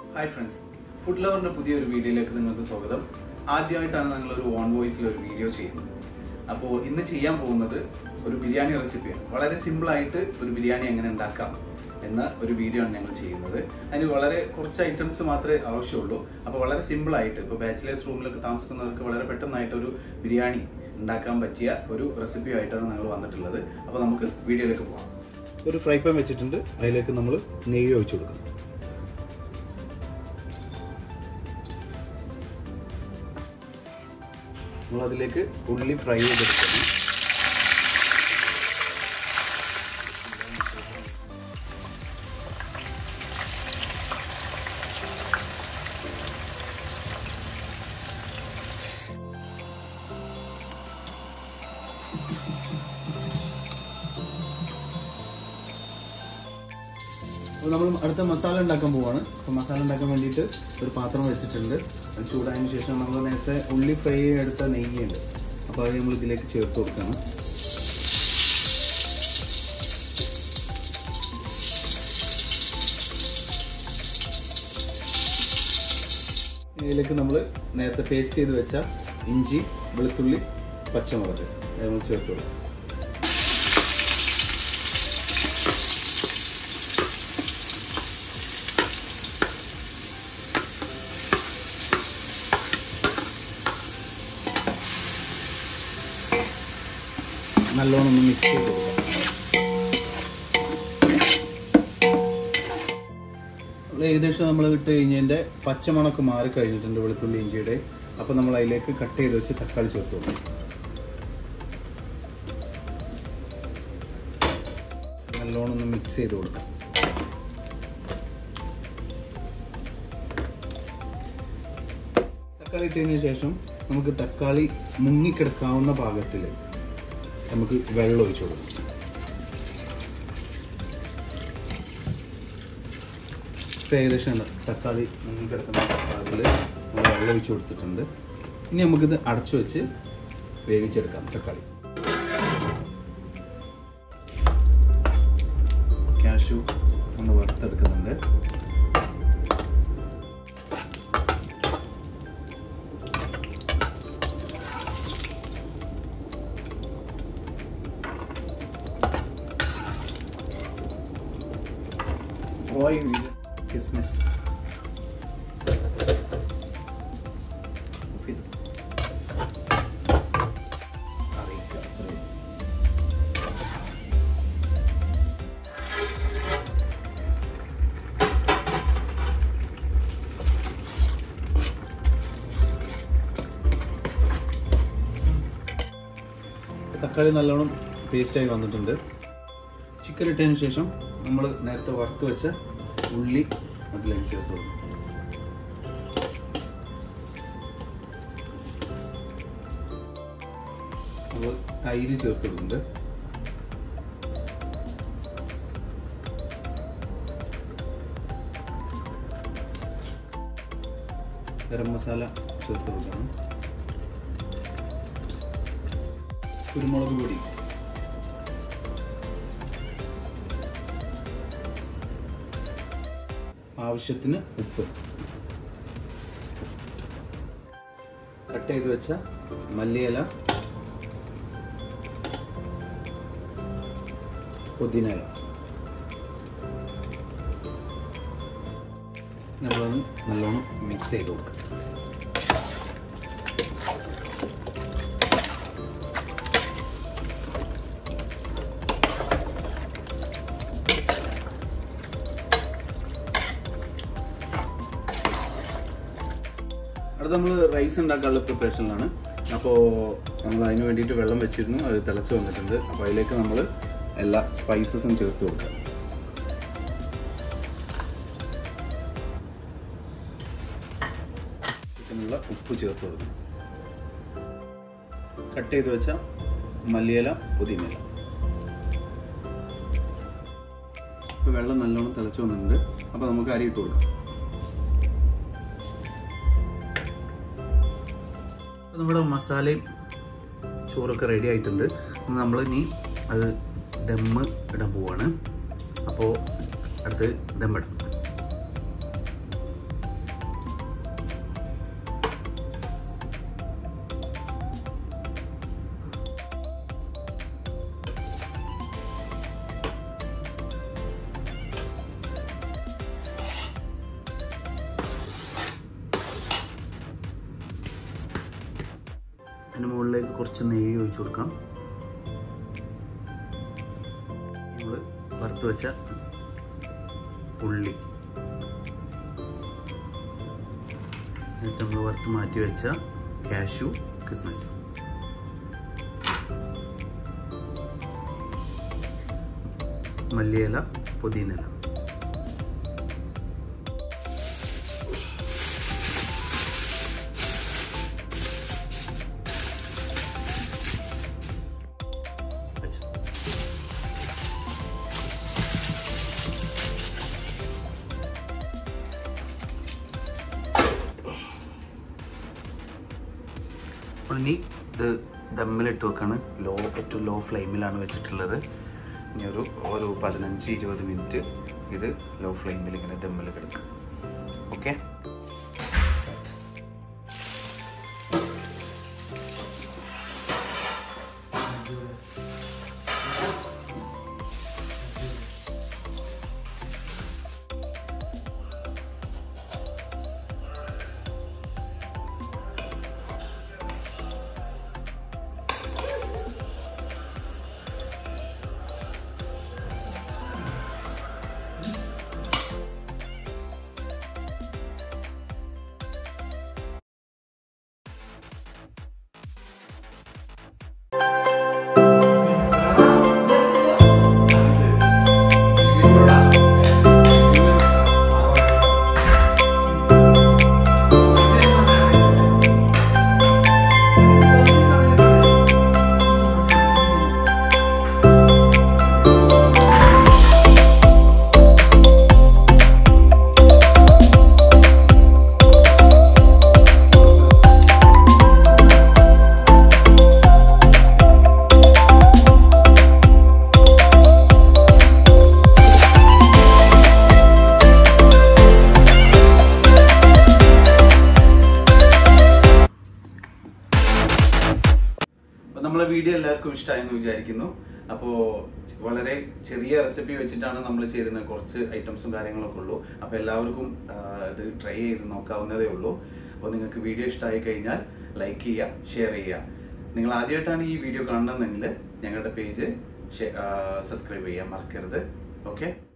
Hi friends food ലവറിന്റെ പുതിയൊരു വീഡിയോയിലേക്ക് നിങ്ങൾക്ക് സ്വാഗതം ആദ്യമായിട്ടാണ് ഞങ്ങൾ ഒരു ഓൺ വോയിസിൽ ഒരു വീഡിയോ ചെയ്യുന്നത് അപ്പോൾ ഇന്ന് ചെയ്യാൻ പോകുന്നത് ഒരു ബിരിയാണി റെസിപ്പിയാണ് വളരെ സിമ്പിൾ ആയിട്ട് ഒരു ബിരിയാണി എങ്ങനെ ഉണ്ടാക്കാം എന്ന ഒരു വീഡിയോ ആണ് ഞങ്ങൾ ചെയ്യുന്നത് അതിന് വളരെ കുറച്ച് ഐറ്റംസ് മാത്രമേ ആവശ്യമുള്ളൂ അപ്പോൾ വളരെ സിമ്പിൾ ആയിട്ട് ഇപ്പോൾ ബാച്ചിലേഴ്സ് റൂമിലൊക്കെ താമസിക്കുന്നവർക്ക് വളരെ പെട്ടെന്നായിട്ട് ഒരു ബിരിയാണി ഉണ്ടാക്കാൻ പറ്റിയ ഒരു റെസിപ്പി ആയിട്ടാണ് ഞങ്ങൾ വന്നിട്ടുള്ളത് അപ്പോൾ നമുക്ക് വീഡിയോയിലേക്ക് പോകാം ഒരു ഫ്രൈ പാൻ വെച്ചിട്ടുണ്ട് അതിലേക്ക് നമ്മൾ നെയ്യ് ഒഴിച്ചു കൊടുക്കണം നമ്മൾ അതിലേക്ക് ഉള്ളി ഫ്രൈ ചെയ്തെടുക്കണം അപ്പോൾ നമ്മൾ അടുത്ത മസാല ഉണ്ടാക്കാൻ പോവാണ് അപ്പോൾ മസാല ഉണ്ടാക്കാൻ വേണ്ടിയിട്ട് ഒരു പാത്രം വെച്ചിട്ടുണ്ട് അത് ചൂടായതിനു ശേഷം നമ്മൾ നേരത്തെ ഉള്ളി ഫ്രൈ എടുത്ത നെയ്യുണ്ട് അപ്പോൾ അത് നമ്മൾ ഇതിലേക്ക് ചേർത്ത് കൊടുക്കണം ഇതിലേക്ക് നമ്മൾ നേരത്തെ പേസ്റ്റ് ചെയ്ത് വെച്ച ഇഞ്ചി വെളുത്തുള്ളി പച്ചമുളക് അത് നമ്മൾ ചേർത്ത് കൊടുക്കും നല്ലോണം ഒന്ന് മിക്സ് ചെയ്ത് കൊടുക്കാം നമ്മൾ ഏകദേശം നമ്മൾ ഇട്ട് കഴിഞ്ഞതിൻ്റെ പച്ചമണക്ക് മാറി കഴിഞ്ഞിട്ടുണ്ട് വെളുത്തുള്ളി ഇഞ്ചിയുടെ അപ്പോൾ നമ്മൾ അതിലേക്ക് കട്ട് ചെയ്ത് വെച്ച് തക്കാളി ചേർത്ത് കൊടുക്കും നല്ലോണം ഒന്ന് മിക്സ് ചെയ്ത് കൊടുക്കാം തക്കാളി ഇട്ടതിന് ശേഷം നമുക്ക് തക്കാളി മുങ്ങിക്കിടക്കാവുന്ന പാകത്തിൽ നമുക്ക് വെള്ളം ഒഴിച്ചു കൊടുക്കാം ഇപ്പം ഏകദേശം ഉണ്ട് തക്കാളി മുങ്ങിക്കിടക്കുന്ന അതിൽ നമ്മൾ വെള്ളം ഒഴിച്ചു കൊടുത്തിട്ടുണ്ട് ഇനി നമുക്കിത് അടച്ചു വെച്ച് വേവിച്ചെടുക്കാം തക്കാളി കാഷ്യൂ ഒന്ന് വറുത്തെടുക്കുന്നുണ്ട് oil, kismis. അറിയിക്കുക അത്രയും. തക്കാളി നല്ലോണം പേസ്റ്റായി വന്നിട്ടുണ്ട് ചിക്കൻ ഇട്ടതിന് ശേഷം നമ്മൾ നേരത്തെ വറുത്ത് വെച്ച ഉള്ളി അതിലേക്ക് ചേർത്ത് കൊടുക്കും നമ്മൾ തൈര് ചേർത്ത് കൊടുക്കുന്നുണ്ട് ഗരം മസാല ചേർത്ത് കൊടുക്കണം കുരുമുളക് പൊടി ആവശ്യത്തിന് ഉപ്പ് കട്ട് ചെയ്ത് വെച്ച മല്ലിയില പുതിനയില നമ്മളൊന്ന് നല്ലോണം മിക്സ് ചെയ്ത് കൊടുക്കാം അടുത്ത നമ്മൾ റൈസ് ഉണ്ടാക്കാനുള്ള പ്രിപ്പറേഷനിലാണ് അപ്പോൾ നമ്മൾ അതിന് വേണ്ടിയിട്ട് വെള്ളം വെച്ചിരുന്നു അത് തിളച്ച് വന്നിട്ടുണ്ട് അപ്പോൾ അതിലേക്ക് നമ്മൾ എല്ലാ സ്പൈസസും ചേർത്ത് കൊടുക്കുക ചിക്കനുള്ള ഉപ്പ് ചേർത്ത് കൊടുക്കണം കട്ട് ചെയ്ത് വെച്ച മല്ലിയില പുതിനയില ഇപ്പോൾ വെള്ളം നല്ലോണം തിളച്ച് വന്നിട്ടുണ്ട് അപ്പോൾ നമുക്ക് അരി ഇട്ട് കൊടുക്കാം നമ്മുടെ മസാലയും ചോറൊക്കെ റെഡി ആയിട്ടുണ്ട് നമ്മൾ ഇനി അത് ദമ്മ് ഇടാൻ പോവാണ് അപ്പോൾ അടുത്ത് ദമ്മിടാം അതിന് മുകളിലേക്ക് കുറച്ച് നെയ്യ് ഒഴിച്ചു കൊടുക്കാം നമ്മൾ വറുത്ത് വെച്ച ഉള്ളി എന്നിട്ട് നമ്മൾ വറുത്ത് മാറ്റി വെച്ച കാഷ്യൂ കിസ്മിസ് മല്ലിയില പുതിനയില വെച്ചു ഇനി ഇത് ദമ്മിലിട്ട് വെക്കാണ് ലോ ഏറ്റവും ലോ ഫ്ലെയിമിലാണ് വെച്ചിട്ടുള്ളത് ഇനി ഒരു ഒരു പതിനഞ്ച് ഇരുപത് മിനിറ്റ് ഇത് ലോ ഫ്ലെയിമിൽ ഇങ്ങനെ ദമ്മിൽ കിടക്കും ഓക്കെ അപ്പോൾ നമ്മളെ വീഡിയോ എല്ലാവർക്കും ഇഷ്ടമായെന്ന് വിചാരിക്കുന്നു അപ്പോൾ വളരെ ചെറിയ റെസിപ്പി വെച്ചിട്ടാണ് നമ്മൾ ചെയ്തിരുന്നത് കുറച്ച് ഐറ്റംസും കാര്യങ്ങളൊക്കെ ഉള്ളൂ അപ്പോൾ എല്ലാവർക്കും ആ, ഇത് ട്രൈ ചെയ്ത് നോക്കാവുന്നതേ ഉള്ളൂ അപ്പോൾ നിങ്ങൾക്ക് വീഡിയോ ഇഷ്ടമായി കഴിഞ്ഞാൽ ലൈക്ക് ചെയ്യുക ഷെയർ ചെയ്യുക നിങ്ങൾ ആദ്യമായിട്ടാണ് ഈ വീഡിയോ കാണുന്നതെങ്കിൽ ഞങ്ങളുടെ പേജ് സബ്സ്ക്രൈബ് ചെയ്യാൻ മറക്കരുത് ഓക്കെ